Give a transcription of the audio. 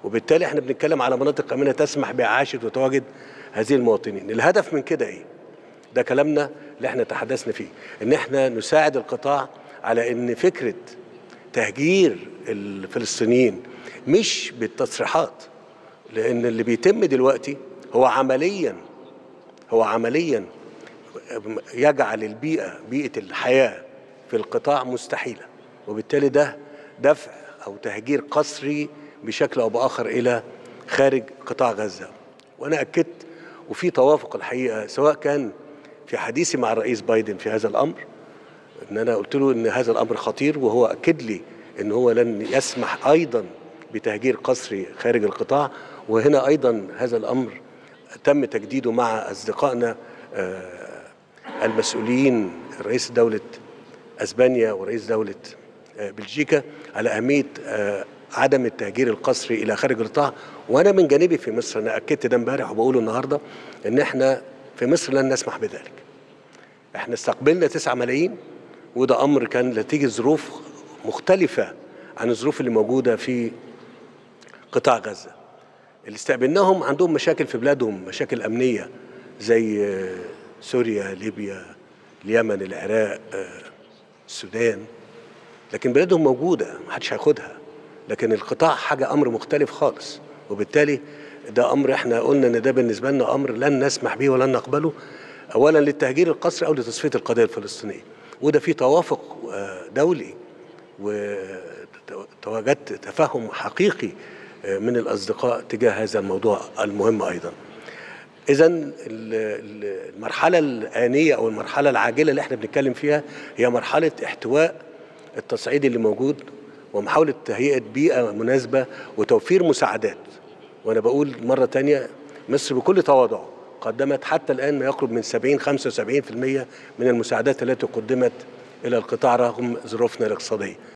وبالتالي احنا بنتكلم على مناطق امنه تسمح باعاشه وتواجد هذه المواطنين الهدف من كده ايه ده كلامنا اللي احنا تحدثنا فيه ان احنا نساعد القطاع على ان فكره تهجير الفلسطينيين مش بالتصريحات لان اللي بيتم دلوقتي هو عمليا هو عمليا يجعل البيئه بيئه الحياه في القطاع مستحيله وبالتالي ده دفع او تهجير قسري بشكل او باخر الى خارج قطاع غزه وانا اكدت وفي توافق الحقيقه سواء كان في حديثي مع الرئيس بايدن في هذا الامر ان انا قلت له ان هذا الامر خطير وهو اكد لي ان هو لن يسمح ايضا بتهجير قسري خارج القطاع وهنا ايضا هذا الامر تم تجديده مع اصدقائنا المسؤولين رئيس دوله اسبانيا ورئيس دوله بلجيكا على اهميه عدم التهجير القسري الى خارج القطاع وانا من جانبي في مصر انا اكدت ده امبارح وبقوله النهارده ان احنا في مصر لن نسمح بذلك احنا استقبلنا 9 ملايين وده امر كان نتيجه ظروف مختلفه عن الظروف اللي موجوده في قطاع غزه اللي استقبلناهم عندهم مشاكل في بلادهم مشاكل امنيه زي سوريا ليبيا اليمن العراق السودان لكن بلادهم موجوده ما حدش هياخدها لكن القطاع حاجه امر مختلف خالص وبالتالي ده امر احنا قلنا ان ده بالنسبه لنا امر لن نسمح به ولن نقبله اولا للتهجير القسري او لتصفيه القضيه الفلسطينيه وده في توافق دولي وتواجدت تفهم حقيقي من الاصدقاء تجاه هذا الموضوع المهم ايضا اذا المرحله الانيه او المرحله العاجله اللي احنا بنتكلم فيها هي مرحله احتواء التصعيد اللي موجود ومحاوله تهيئه بيئه مناسبه وتوفير مساعدات وانا بقول مره تانية مصر بكل تواضع قدمت حتى الان ما يقرب من 70 75% من المساعدات التي قدمت الى القطاع رغم ظروفنا الاقتصاديه